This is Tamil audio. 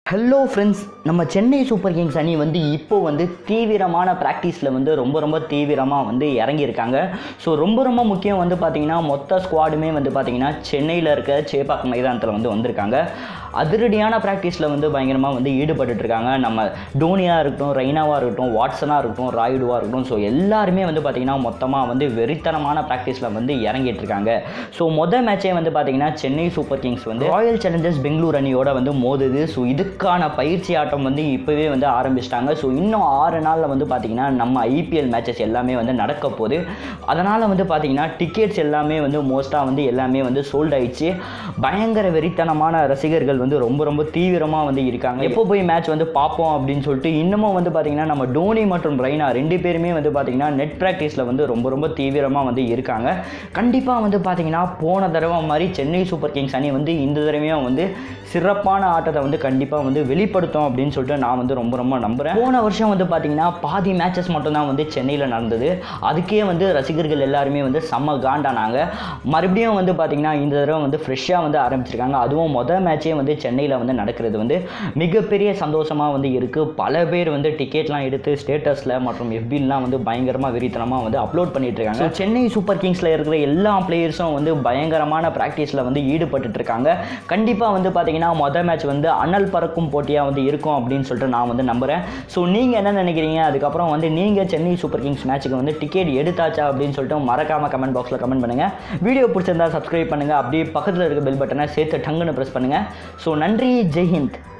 ஹலோ ஃப்ரெண்ட்ஸ் நம்ம சென்னை சூப்பர் கிங்ஸ் அணி வந்து இப்போ வந்து தீவிரமான ப்ராக்டிஸில் வந்து ரொம்ப ரொம்ப தீவிரமாக வந்து இறங்கியிருக்காங்க ஸோ ரொம்ப ரொம்ப முக்கியம் வந்து பார்த்திங்கன்னா மொத்த ஸ்குவாடுமே வந்து பார்த்திங்கன்னா சென்னையில் இருக்க சேப்பாக்கம் மைதானத்தில் வந்து வந்திருக்காங்க அதிரடியான ப்ராக்டிஸில் வந்து பயங்கரமாக வந்து ஈடுபட்டுட்டு இருக்காங்க நம்ம டோனியாக இருக்கட்டும் ரெய்னாவாக இருக்கட்டும் வாட்ஸனாக இருக்கட்டும் ராயுடுவாக இருக்கட்டும் ஸோ எல்லாருமே வந்து பார்த்திங்கன்னா மொத்தமாக வந்து வெறித்தனமான ப்ராக்டிஸில் வந்து இறங்கிட்டு இருக்காங்க ஸோ மொதல் மேட்சே வந்து பார்த்திங்கன்னா சென்னை சூப்பர் கிங்ஸ் வந்து ராயல் சேலஞ்சர்ஸ் பெங்களூர் அணியோட வந்து மோதுது ஸோ இதுக்கான பயிற்சி ஆட்டம் வந்து இப்போவே வந்து ஆரம்பிச்சிட்டாங்க ஸோ இன்னும் ஆறு நாளில் வந்து பார்த்திங்கன்னா நம்ம ஐபிஎல் மேட்சஸ் எல்லாமே வந்து நடக்க போகுது அதனால் வந்து பார்த்திங்கன்னா டிக்கெட்ஸ் எல்லாமே வந்து மோஸ்ட்டாக வந்து எல்லாமே வந்து சோல்ட் ஆயிடுச்சு பயங்கர வெறித்தனமான ரசிகர்கள் வந்து ரொம்ப ரொம்ப தீவிரமாக வந்து இருக்காங்க எப்போ போய் மேட்ச் வந்து பார்ப்போம் அப்படின்னு சொல்லிட்டு இன்னமும் வந்து பார்த்திங்கன்னா நம்ம டோனி மற்றும் ரெய்னா ரெண்டு பேருமே வந்து பார்த்திங்கன்னா நெட் ப்ராக்டிஸில் வந்து ரொம்ப ரொம்ப தீவிரமாக வந்து இருக்காங்க கண்டிப்பாக வந்து பார்த்திங்கன்னா போன தடவை மாதிரி சென்னை சூப்பர் கிங்ஸ் அணி வந்து இந்த தடவையும் வந்து சிறப்பான ஆட்டத்தை வந்து கண்டிப்பாக வந்து வெளிப்படுத்தும் அப்படின்னு சொல்லிட்டு நான் வந்து ரொம்ப ரொம்ப நம்புகிறேன் போன வருஷம் வந்து பார்த்திங்கன்னா பாதி மேட்சஸ் மட்டும்தான் வந்து சென்னையில் நடந்தது அதுக்கே வந்து ரசிகர்கள் எல்லாருமே வந்து செம்ம காண்டானாங்க மறுபடியும் வந்து பார்த்திங்கன்னா இந்த தடவை வந்து ஃப்ரெஷ்ஷாக வந்து ஆரம்பிச்சிருக்காங்க அதுவும் மொதல் மேட்சே வந்து சென்னையில் வந்து நடக்கிறது வந்து மிகப்பெரிய சந்தோஷமாக வந்து இருக்குது பல பேர் வந்து டிக்கெட்லாம் எடுத்து ஸ்டேட்டஸில் மற்றும் எஃபிலாம் வந்து பயங்கரமாக வெறித்தனமாக வந்து அப்லோட் பண்ணிட்டு இருக்காங்க So, சென்னை சூப்பர் கிங்ஸில் இருக்கிற எல்லா பிளேயர்ஸும் வந்து பயங்கரமான ப்ராக்டிஸில் வந்து ஈடுபட்டுட்டு இருக்காங்க கண்டிப்பாக வந்து பார்த்தீங்கன்னா மொதல் மேட்ச் வந்து அனல் பறக்கும் போட்டியாக வந்து இருக்கும் அப்படின்னு சொல்லிட்டு நான் வந்து நம்புகிறேன் ஸோ நீங்கள் என்ன நினைக்கிறீங்க அதுக்கப்புறம் வந்து நீங்கள் சென்னை சூப்பர் கிங்ஸ் மேட்ச்சுக்கு வந்து டிக்கெட் எடுத்தாச்சா அப்படின்னு சொல்லிட்டு மறக்காமல் கமெண்ட் பாக்ஸில் கமெண்ட் பண்ணுங்கள் வீடியோ பிடிச்சிருந்தா சப்ஸ்கிரைப் பண்ணுங்கள் அப்படியே பக்கத்தில் இருக்க பெல் பட்டனை சேர்த்து டங்குன்னு ப்ரெஸ் பண்ணுங்கள் ஸோ நன்றி ஜெய் ஹிந்த்